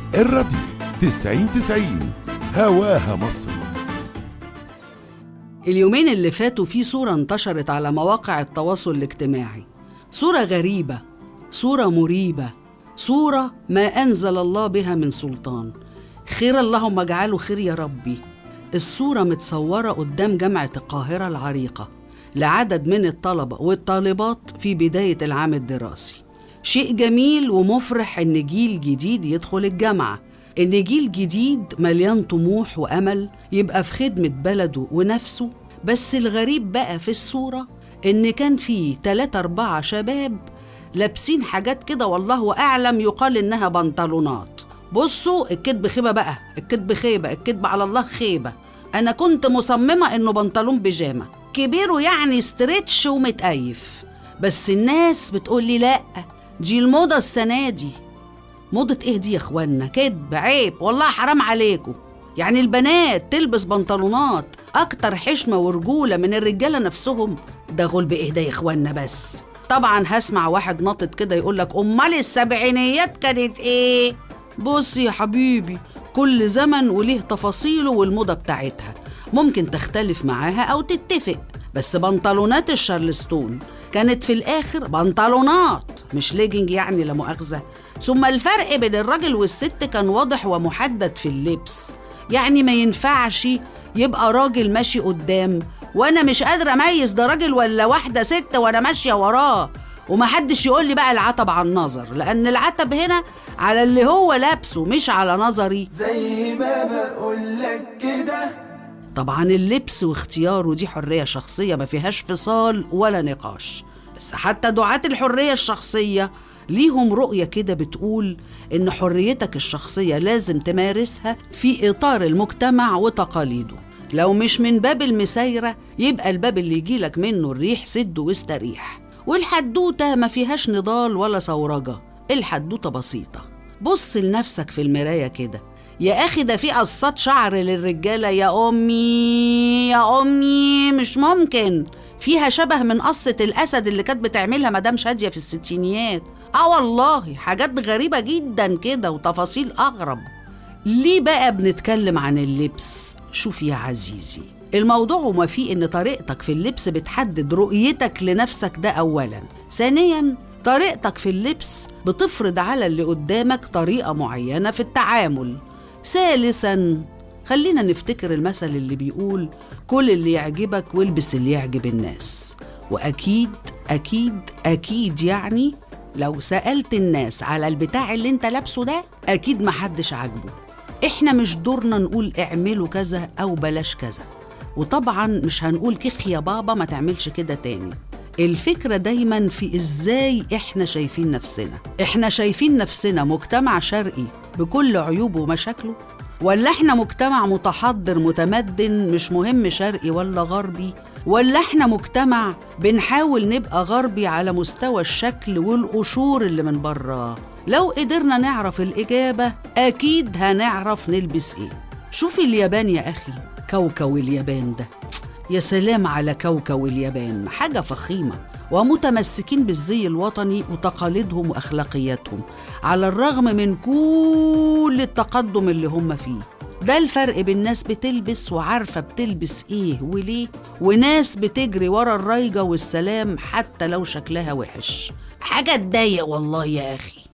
الراديو تسعين تسعين هواها مصر اليومين اللي فاتوا في صورة انتشرت على مواقع التواصل الاجتماعي صورة غريبة صورة مريبة صورة ما أنزل الله بها من سلطان خير اللهم اجعله خير يا ربي الصورة متصورة قدام جامعة القاهرة العريقة لعدد من الطلبة والطالبات في بداية العام الدراسي شيء جميل ومفرح إن جيل جديد يدخل الجامعة إن جيل جديد مليان طموح وأمل يبقى في خدمة بلده ونفسه بس الغريب بقى في الصورة إن كان في تلاتة أربعة شباب لابسين حاجات كده والله أعلم يقال إنها بنطلونات بصوا الكدب خيبة بقى الكدب خيبة الكدب على الله خيبة أنا كنت مصممة إنه بنطلون بيجامة كبيره يعني ستريتش ومتقيف بس الناس بتقول لي لأ دي الموضة السنة دي موضة ايه دي يا اخوانا كدب عيب والله حرام عليكم يعني البنات تلبس بنطلونات اكتر حشمة ورجولة من الرجالة نفسهم ده غلب ايه ده يا اخوانا بس طبعا هسمع واحد ناطط كده يقول لك امال السبعينيات كانت ايه بص يا حبيبي كل زمن وليه تفاصيله والموضة بتاعتها ممكن تختلف معاها او تتفق بس بنطلونات الشارلستون كانت في الاخر بنطلونات مش ليجنج يعني لا مؤاخذه ثم الفرق بين الراجل والست كان واضح ومحدد في اللبس يعني ما ينفعش يبقى راجل ماشي قدام وانا مش قادره اميز ده راجل ولا واحده ست وانا ماشيه وراه ومحدش يقول لي بقى العتب على النظر لان العتب هنا على اللي هو لابسه مش على نظري زي ما بقولك كده طبعا اللبس واختياره دي حرية شخصية ما فيهاش فصال ولا نقاش بس حتى دعاة الحرية الشخصية ليهم رؤية كده بتقول إن حريتك الشخصية لازم تمارسها في إطار المجتمع وتقاليده لو مش من باب المسايرة يبقى الباب اللي يجيلك منه الريح سده واستريح والحدوتة ما فيهاش نضال ولا صورجة الحدوتة بسيطة بص لنفسك في المراية كده يا اخي ده في قصات شعر للرجاله يا امي يا امي مش ممكن فيها شبه من قصة الأسد اللي كانت بتعملها مدام شادية في الستينيات آه والله حاجات غريبة جدا كده وتفاصيل أغرب ليه بقى بنتكلم عن اللبس؟ شوف يا عزيزي الموضوع وما فيه إن طريقتك في اللبس بتحدد رؤيتك لنفسك ده أولا ثانيا طريقتك في اللبس بتفرض على اللي قدامك طريقة معينة في التعامل ثالثا خلينا نفتكر المثل اللي بيقول كل اللي يعجبك والبس اللي يعجب الناس واكيد اكيد اكيد يعني لو سالت الناس على البتاع اللي انت لابسه ده اكيد محدش عاجبه احنا مش دورنا نقول اعملوا كذا او بلاش كذا وطبعا مش هنقول كخ يا بابا ما تعملش كده تاني الفكرة دايما في ازاي احنا شايفين نفسنا احنا شايفين نفسنا مجتمع شرقي بكل عيوبه ومشاكله ولا احنا مجتمع متحضر متمدن مش مهم شرقي ولا غربي ولا احنا مجتمع بنحاول نبقى غربي على مستوى الشكل والقشور اللي من بره لو قدرنا نعرف الإجابة أكيد هنعرف نلبس إيه شوفي اليابان يا أخي كوكو اليابان ده يا سلام على كوكو اليابان حاجة فخيمة ومتمسكين بالزي الوطني وتقاليدهم وأخلاقياتهم على الرغم من كل التقدم اللي هم فيه ده الفرق بين ناس بتلبس وعارفة بتلبس ايه وليه وناس بتجري ورا الرايجة والسلام حتى لو شكلها وحش حاجة تضايق والله يا أخي